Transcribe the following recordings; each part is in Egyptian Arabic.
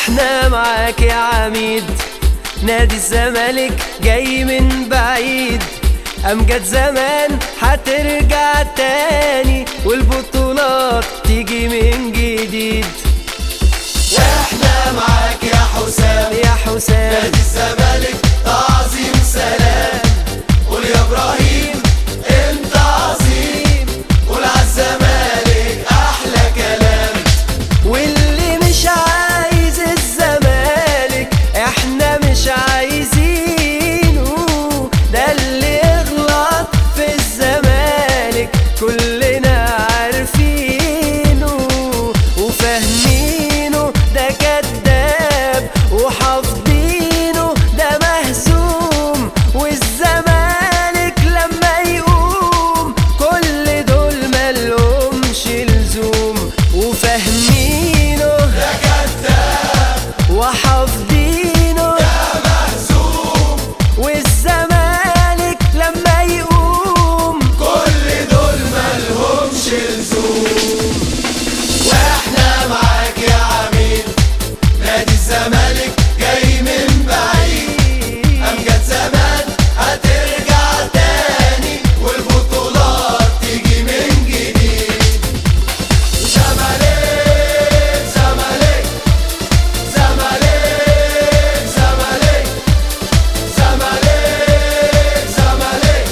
واحنا معاك يا عميد نادي الزمالك جاي من بعيد أمجد زمان هترجع تاني والبطولات تيجي من جديد واحنا معاك يا حسام يا حسام نادي الزمالك تعظيم سلام قول يا ابراهيم انت عظيم قول عالزمالك احلى كلام واللي مش عايز الزمالك احنا مش عايزينه ده اللي يغلط في الزمالك كلنا عارفينه وفاهمينه ده كذاب وحافظينه ده مهزوم والزمالك لما يقوم كل دول ملهمش لزوم وفاهمينه ده كذاب وحافظينه ده مهزوم والزمالك لما يقوم كل دول ملهمش لزوم واحنا معاك يا عميد نادي الزمالك جاي من بعيد امجد زمان هترجع تاني والبطولات تيجي من جديد زمالك زمالك زمالك زمالك زمالك زمالك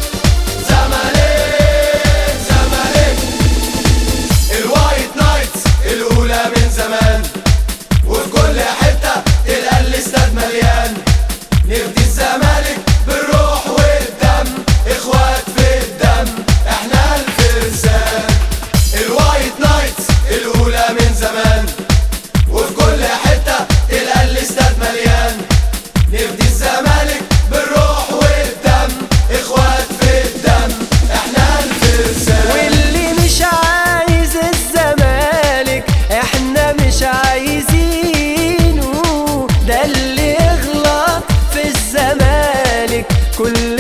زمالك زمالك الوايت نايتس الاولى من زمان وفي كل حته تلقى الاستاد مليان نفدي الزمالك بالروح والدم اخوات في الدم احنا الفرسان الوايت نايتس الاولى من زمان وفي كل حته تلقى الاستاد مليان نفدي الزمالك بالروح والدم اخوات في الدم احنا الفرسان واللي مش عايز الزمالك احنا مش عايزينه ده اللي يغلط في الزمالك كل